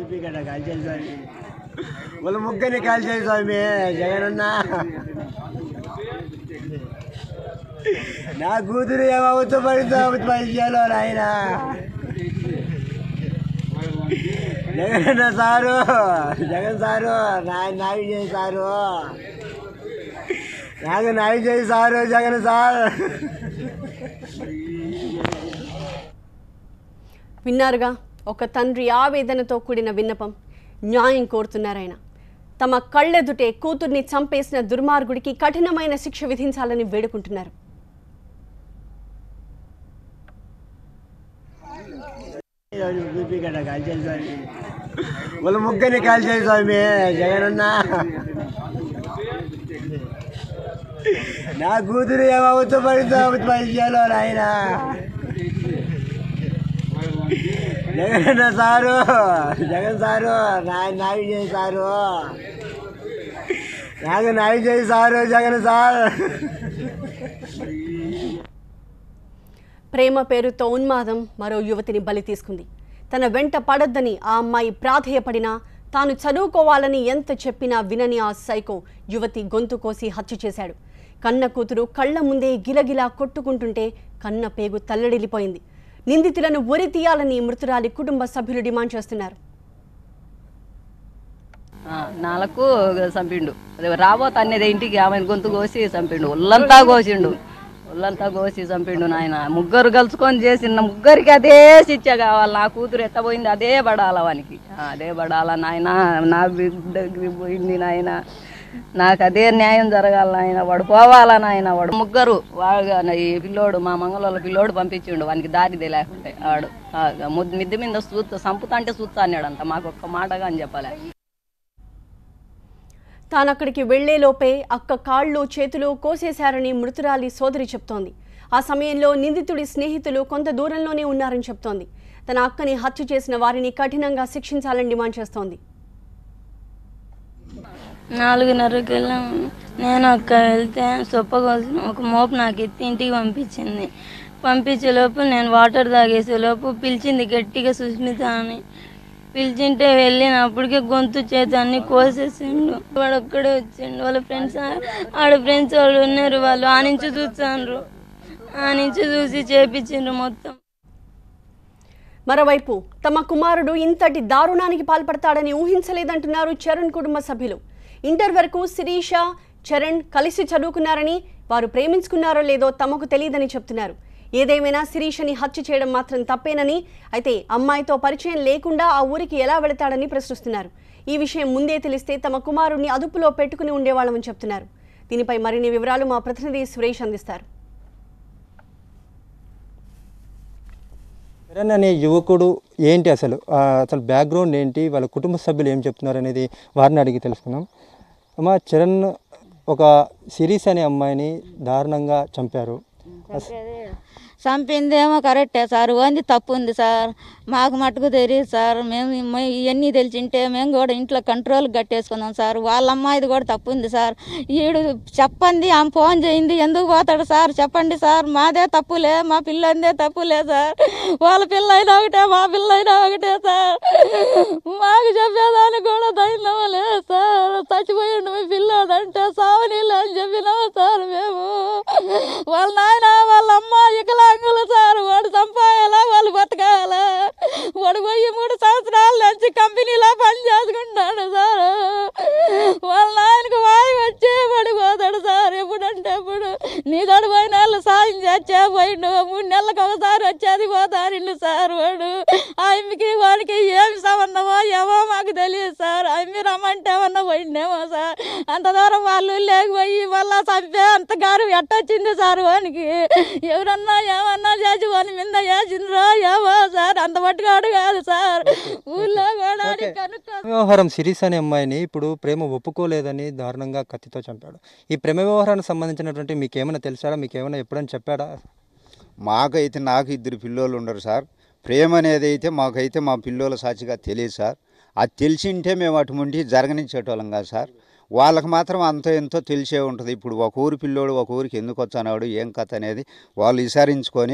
ఇక్కడ కాల్చేది స్వామి వాళ్ళ ముగ్గురిని కాల్చేది స్వామి జగనన్న నా కూతురు ఏమవుతూ పడుతూ పరిచయాలు నాయన జగనన్న సారు జగన్ సారు నా నాయుడు చేయి సారు నాకు నాయుడు చేయి సారు జగన్ సార్ విన్నారుగా ఒక తండ్రి ఆవేదనతో కూడిన విన్నపం న్యాయం కోరుతున్నారాయన తమ కళ్ళెదుటే కూతుర్ని చంపేసిన దుర్మార్గుడికి కఠినమైన శిక్ష విధించాలని వేడుకుంటున్నారు బీపీ గడ్డ కాల్చేది స్వామి వాళ్ళ ముగ్గురిని కాల్చేది స్వామి జగనన్న నా కూతురు ఏమవుతూ పడుతూ పరిచయాలు నాయన జగనన్న సారు జగన్ సారు నా నాయుడు చేయి సారు నాకు నాయుడు చేయి సారు జగన్ సార్ ప్రేమ పేరుతో ఉన్మాదం మరో యువతిని బలి తీసుకుంది తన వెంట పడొద్దని ఆ అమ్మాయి ప్రాధేయపడినా తాను చదువుకోవాలని ఎంత చెప్పినా వినని ఆ సైకో యువతి గొంతు కోసి హత్య చేశాడు కన్న కూతురు కళ్ళ ముందే గిలగిలా కొట్టుకుంటుంటే కన్న పేగు తల్లడిల్లిపోయింది నిందితులను ఉరి తీయాలని మృతురాలి కుటుంబ సభ్యులు డిమాండ్ చేస్తున్నారు ఆ, నాలకు చంపిండు అదే రాబోత్ అనేది ఇంటికి ఆమె గొంతు కోసి చంపిండు ఒళ్ళంతా కోసిండు ఒళ్ళంతా కోసి చంపిండు నాయన ముగ్గురు కలుసుకొని చేసిన ముగ్గురికి అదే శిక్ష కావాలి నా కూతురు ఎత్తపోయింది అదే పడాల వానికి ఆ, అదే పడాల నాయన నా బిడ్డకి పోయింది నాయన నాకు అదే న్యాయం జరగాల నాయన వాడు పోవాలా నాయన వాడు ముగ్గురు వాడు ఈ పిల్లోడు మా మంగళ పిల్లోడు పంపించిండు వానికి దారి లేకుంటే వాడు ఆ, ముద్దు మిద్దె మీద సూత సంపుతా అంటే సూత్తా అన్నాడంట మాకు ఒక్క మాటగా అని చెప్పలే తానక్కడికి వెళ్లేలోపే అక్క కాళ్ళు చేతులు కోసేశారని మృతురాలి సోదరి చెప్తోంది ఆ సమయంలో నిందితుడి స్నేహితులు కొంత దూరంలోనే ఉన్నారని చెప్తోంది తన అక్కని హత్య చేసిన వారిని కఠినంగా శిక్షించాలని డిమాండ్ చేస్తోంది నాలుగున్నరకి వెళ్ళాము నేను అక్క వెళ్తే సొప్ప కోసం ఒక మోపు నాకు ఎత్తి ఇంటికి పంపించింది పంపించే లోపు నేను వాటర్ తాగేసే లోపు పిలిచింది గట్టిగా సుస్మిత అని పిలిచింటే వెళ్ళినప్పటికే గొంతు చేతి అన్ని కోసేసిండు వాడు ఒక్కడే వచ్చిండు వాళ్ళ ఫ్రెండ్స్ ఆడ ఫ్రెండ్స్ వాళ్ళు ఉన్నారు వాళ్ళు ఆ నుంచి చూసాండ్రు ఆ నుంచి చూసి చేపించిండ్రు మొత్తం మరోవైపు తమ కుమారుడు ఇంతటి దారుణానికి పాల్పడతాడని ఊహించలేదంటున్నారు చరణ్ కుటుంబ సభ్యులు ఇంటర్ వరకు శిరీష చరణ్ కలిసి చదువుకున్నారని వారు ప్రేమించుకున్నారో లేదో తమకు తెలియదని చెప్తున్నారు ఏదేమైనా శిరీషని హత్య చేయడం మాత్రం తప్పేనని అయితే అమ్మాయితో పరిచయం లేకుండా ఆ ఊరికి ఎలా వెళతాడని ప్రశ్నిస్తున్నారు ఈ విషయం ముందే తెలిస్తే తమ కుమారుడిని అదుపులో పెట్టుకుని ఉండేవాళ్ళమని చెప్తున్నారు దీనిపై మరిన్ని వివరాలు మా ప్రతినిధి సురేష్ అందిస్తారు చరణ్ అనే యువకుడు ఏంటి అసలు ఆ, అసలు బ్యాక్గ్రౌండ్ ఏంటి వాళ్ళ కుటుంబ సభ్యులు ఏం చెప్తున్నారు అనేది వారిని అడిగి తెలుసుకుందాం అమ్మ చరణ్ ఒక సిరీస్ అనే అమ్మాయిని దారుణంగా చంపారు అస- చంపిందేమో కరెక్టే సార్ ఓంది తప్పు ఉంది సార్ మాకు మటుకు తెలియదు సార్ మేము మే- ఇవన్నీ తెలిసింటే మేము కూడా ఇంట్లో కంట్రోల్ కట్టేసుకుందాం సార్ వాళ్ళ అమ్మాయిది కూడా తప్పు ఉంది సార్ ఈడు చెప్పండి ఆమె ఫోన్ చేయింది ఎందుకు పోతాడు సార్ చెప్పండి సార్ మాదే తప్పులే మా పిల్లందే తప్పులే సార్ వాళ్ళ పిల్ల అయినా ఒకటే మా పిల్ల అయినా ఒకటే సార్ మాకు చెప్పేదానికి కూడా ధైర్యం లేదు సార్ చచ్చిపోయిండు మీ పిల్లడంటే సావనీళ్ళు అని చెప్పినాము సార్ మేము వాళ్ళ నాయన వాళ్ళ అమ్మ వికలాంగులు సార్ వాడు సంపాయాలా వాళ్ళు బతకాలా వాడు పోయి మూడు సంవత్సరాల నుంచి కంపెనీలో పని చేసుకుంటాడు సార్ వాళ్ళ నాయనకు వాయి వచ్చి పడిపోతాడు సార్ ఎప్పుడంటే ఎప్పుడు నీ తోడు పోయిన వాళ్ళు సాయం చేచ్చే పోయిండు మూడు నెలలకు ఒకసారి వచ్చేది పోతారిండు సార్ వాడు ఆయనకి వాడికి ఏమి సంబంధమో ఏమో మాకు తెలియదు సార్ ఆయన రమ్మంటే ఏమన్నా పోయిండేమో సార్ అంత దూరం వాళ్ళు లేకపోయి మళ్ళా చంపే అంత గారు ఎట్టొచ్చింది సార్ వానికి ఎవరన్నా ఏమన్నా చేసి వాని మీద చేసిండ్రో ఏమో సార్ అంత పట్టుకాడు కాదు సార్ ఊళ్ళో కూడా కనుక్కో వ్యవహారం సిరీస్ అనే అమ్మాయిని ఇప్పుడు ప్రేమ ఒప్పుకోలేదని దారుణంగా కత్తితో చంపాడు ఈ ప్రేమ వ్యవహారానికి సంబంధించినటువంటి మీకు ఏమైనా తెలుసారా మీకు ఏమైనా ఎప్పుడైనా చెప్పాడా మాకైతే నాకు ఇద్దరు పిల్లోళ్ళు ఉండరు సార్ ప్రేమ అనేది అయితే మాకైతే మా పిల్లోల సాక్షిగా తెలియదు సార్ అది తెలిసింటే మేము అటువంటి జరగనిచ్చేటోళ్ళం కాదు సార్ వాళ్ళకి మాత్రం అంత ఎంతో తెలిసే ఉంటుంది ఇప్పుడు ఒక ఊరి పిల్లోడు ఒక ఊరికి ఎందుకు వచ్చానాడు ఏం కథ అనేది వాళ్ళు విచారించుకొని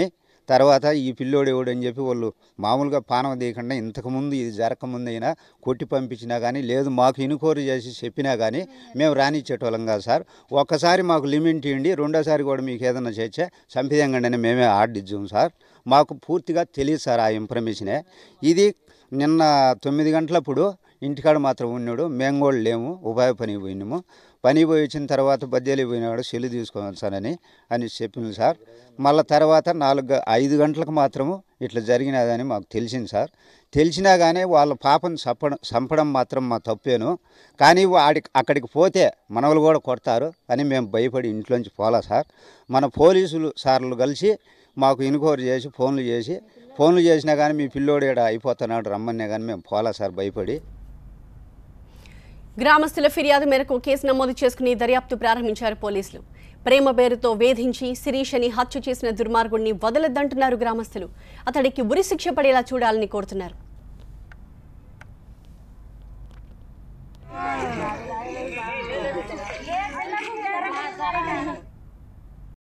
తర్వాత ఈ పిల్లోడు ఎవడు అని చెప్పి వాళ్ళు మామూలుగా పానం తీయకుండా ఇంతకుముందు ఇది జరగకముందు అయినా కొట్టి పంపించినా కానీ లేదు మాకు ఇనుకోరు చేసి చెప్పినా కానీ మేము రానిచ్చేటోళ్ళం కాదు సార్ ఒక్కసారి మాకు లిమిట్ ఇవ్వండి రెండోసారి కూడా మీకు ఏదైనా చేస్తే చంపిదేంగండి మేమే ఆర్డిచ్చాం సార్ మాకు పూర్తిగా తెలియదు సార్ ఆ ఇన్ఫర్మేషనే ఇది నిన్న తొమ్మిది గంటలప్పుడు ఇంటికాడ మాత్రం ఉన్నాడు మేము కూడా లేము ఉపాయ పని పోయినాము పని పోయి వచ్చిన తర్వాత బద్దెలు పోయినాడు సెల్లు తీసుకొని సారని అని చెప్పింది సార్ మళ్ళీ తర్వాత నాలుగు గ- ఐదు గంటలకు మాత్రము ఇట్లా జరిగినదని మాకు తెలిసింది సార్ తెలిసినా కానీ వాళ్ళ పాపను చంపడం చంపడం మాత్రం మా తప్పేను కానీ వాడి అక్కడికి పోతే మనవలు కూడా కొడతారు అని మేము భయపడి ఇంట్లోంచి పోలా సార్ మన పోలీసులు సార్లు కలిసి మాకు ఇన్క్వైరీ చేసి ఫోన్లు చేసి ఫోన్లు చేసినా కానీ మీ పిల్లోడు ఈడ అయిపోతున్నాడు రమ్మన్నా కానీ మేము పోలా సార్ భయపడి గ్రామస్తుల ఫిర్యాదు మేరకు కేసు నమోదు చేసుకుని దర్యాప్తు ప్రారంభించారు పోలీసులు ప్రేమ పేరుతో వేధించి శిరీషని హత్య చేసిన దుర్మార్గుడిని వదలొద్దంటున్నారు గ్రామస్తులు అతడికి ఉరిశిక్ష పడేలా చూడాలని కోరుతున్నారు